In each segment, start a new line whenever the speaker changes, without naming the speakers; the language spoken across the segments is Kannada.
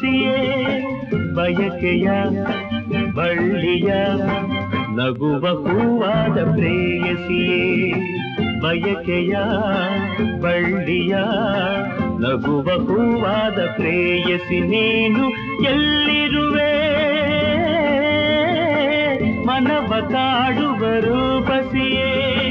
ರೂಪಸಿಯೇ ಬಯಕೆಯ ಬಳ್ಳಿಯ ನಗುವ ಹೂವಾದ ಪ್ರೇಯಸಿಯೇ ಬಯಕೆಯ ಬಳ್ಳಿಯ ನಗುವ ಹೂವಾದ ಪ್ರೇಯಸಿ ನೀನು ಎಲ್ಲಿರುವೆ ಮನವ ಕಾಡುವ ರೂಪಸಿಯೇ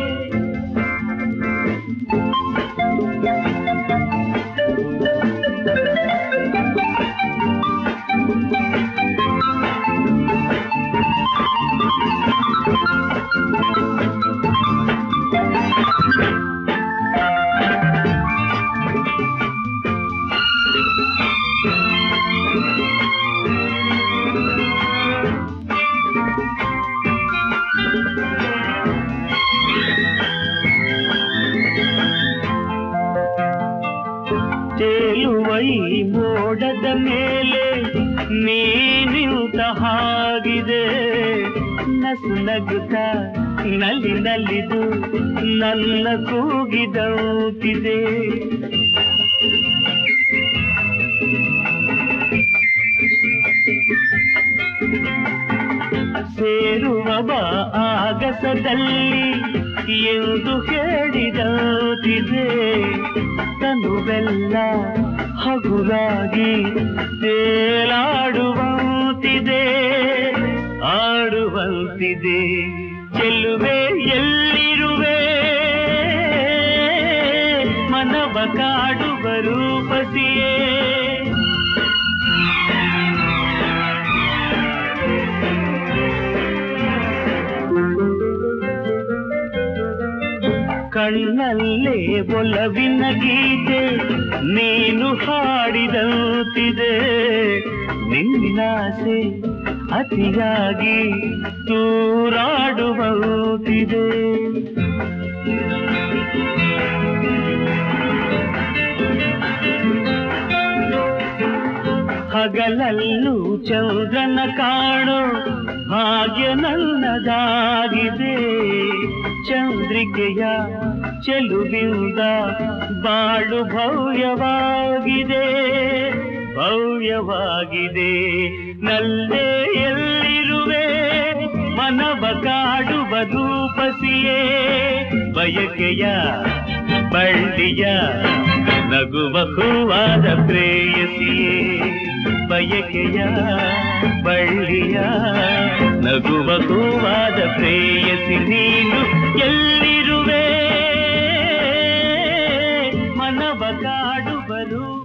ತೇಲುವ ಈ ಮೋಡದ ಮೇಲೆ ನೀನಿಂತ ಹಾಗಿದೆ ನಸು ನಗುತ್ತ ನಲ್ಲಿ ನಲ್ಲಿದು ನನ್ನ ಕೂಗಿದಂತಿದೆ ಸೇರುವ ಬಾ ಆಗಸದಲ್ಲಿ ಎಂದು ಹೇಳಿದಂತಿದೆ ತನುವೆಲ್ಲ ಹಗುರಾಗಿ ತೇಲಾಡುವಂತಿದೆ ಆಡುವಂತಿದೆ ಚೆಲ್ಲುವೆ ಎಲ್ಲಿರುವೆ ಮನವ ಕಾಡುವ ರೂಪಸಿಯೇ ಕಣ್ಣಲ್ಲೇ ಒಲವಿನ ಗೀತೆ ನೀನು ಹಾಡಿದಂತಿದೆ ನಿನ್ನಾಸೆ ಅತಿಯಾಗಿ ತೂರಾಡುವಂತಿದೆ ಹಗಲಲ್ಲೂ ಚಂದ್ರನ ಕಾಣೋ ಭಾಗ್ಯ ನನ್ನದಾಗಿದೆ ಚಂದ್ರಿಕೆಯ ಚೆಲುವಿಂದ ಬಾಳು ಭವ್ಯವಾಗಿದೆ ಭವ್ಯವಾಗಿದೆ ನಲ್ಲೇ ಎಲ್ಲಿರುವೆ ಮನವ ಕಾಡುವ ರೂಪಸಿಯೇ ಬಯಕೆಯ ಬಳ್ಳಿಯ ನಗುವ ಹೂವಾದ ಪ್ರೇಯಸಿಯೇ ಬಯಕೆಯ ಬಳ್ಳಿಯ ನಗುವ ಹೂವಾದ ಪ್ರೇಯಸಿ ನೀನು ಎಲ್ಲಿರುವೆ ಮನವ ಕಾಡುವ ರೂಪ